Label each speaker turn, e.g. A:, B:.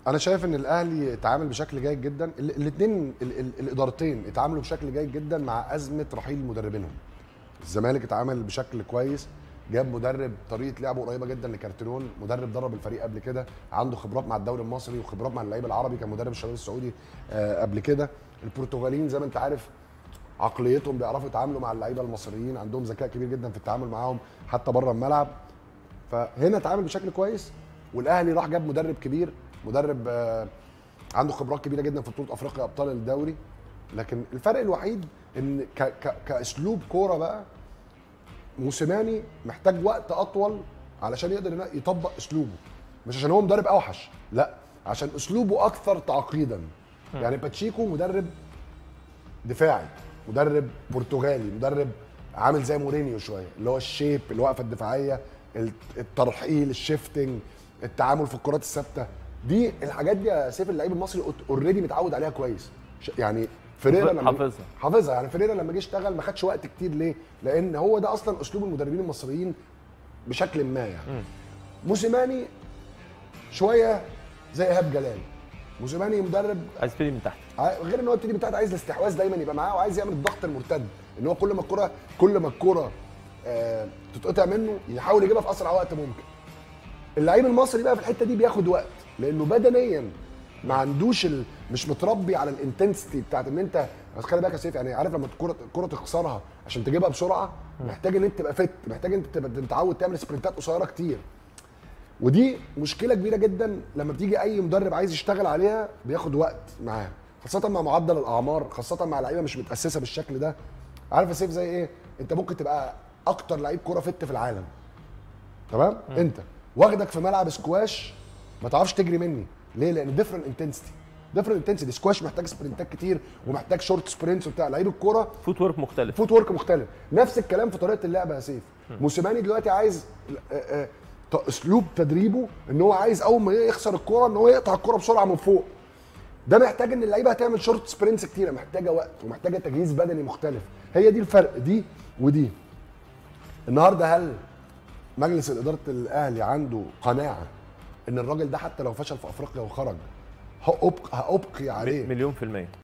A: انا شايف ان الاهلي اتعامل بشكل جيد جدا الاثنين الادارتين اتعاملوا بشكل جيد جدا مع ازمه رحيل مدربينهم الزمالك اتعامل بشكل كويس جاب مدرب طريقه لعبه قريبه جدا لكارتيرون مدرب درب الفريق قبل كده عنده خبرات مع الدوري المصري وخبرات مع اللعيب العربي كان مدرب الشباب السعودي آه قبل كده البرتغاليين زي ما انت عارف عقليتهم بيعرفوا يتعاملوا مع اللعيبه المصريين عندهم ذكاء كبير جدا في التعامل معاهم حتى بره الملعب فهنا اتعامل بشكل كويس والاهلي راح جاب مدرب كبير مدرب آه عنده خبرات كبيره جدا في بطوله افريقيا ابطال الدوري لكن الفرق الوحيد ان ك ك كاسلوب كوره بقى موسيماني محتاج وقت اطول علشان يقدر يطبق اسلوبه مش عشان هو مدرب اوحش لا عشان اسلوبه اكثر تعقيدا يعني باتشيكو مدرب دفاعي مدرب برتغالي مدرب عامل زي مورينيو شويه اللي هو الشيب الوقفه الدفاعيه الترحيل الشيفتنج التعامل في الكرات الثابته دي الحاجات دي يا سيف اللعيب المصري اوريدي متعود عليها كويس يعني فريرا لما
B: حافظها
A: حافظها يعني فريرا لما جه اشتغل ما خدش وقت كتير ليه؟ لان هو ده اصلا اسلوب المدربين المصريين بشكل ما يعني موسيماني شويه زي ايهاب جلال موسيماني مدرب
B: عايز يبتدي من تحت
A: غير ان هو يبتدي من تحت عايز الاستحواذ دايما يبقى معاه وعايز يعمل الضغط المرتد ان هو كل ما الكره كل ما الكره آه تتقطع منه يحاول يجيبها في اسرع وقت ممكن اللعيب المصري بقى في الحته دي بياخد وقت لانه بدنيا ما عندوش ال... مش متربي على الانتنسيتي بتاعت ان انت بس خلي بالك يا سيف يعني عارف لما الكره الكره تخسرها عشان تجيبها بسرعه محتاج ان انت تبقى فت محتاج ان انت تبقى متعود تعمل سبرنتات قصيره كتير ودي مشكله كبيره جدا لما بتيجي اي مدرب عايز يشتغل عليها بياخد وقت معاه خاصه مع معدل الاعمار خاصه مع لعيبه مش متاسسه بالشكل ده عارف يا سيف زي ايه انت ممكن تبقى اكتر لعيب كوره فت في العالم تمام انت واخدك في ملعب سكواش ما تعرفش تجري مني ليه لان ديفرنت انتنسيتي ديفرنت انتنسيتي سكواش محتاج سبرنتات كتير ومحتاج شورت سبرنتس وبتاع لعيب الكوره
B: فوت ورك مختلف
A: فوت ورك مختلف نفس الكلام في طريقه اللعب يا سيف موسيماني دلوقتي عايز آآ آآ اسلوب تدريبه ان هو عايز اول ما يخسر الكوره ان هو يقطع الكوره بسرعه من فوق ده محتاج ان اللعيبه هتعمل شورت سبرنتس كتيره محتاجه وقت ومحتاجه تجهيز بدني مختلف هي دي الفرق دي ودي النهارده هل مجلس اداره الاهلي عنده قناعه ان الراجل ده حتى لو فشل في افريقيا وخرج هأبقي, هأبقي عليه
B: مليون في المية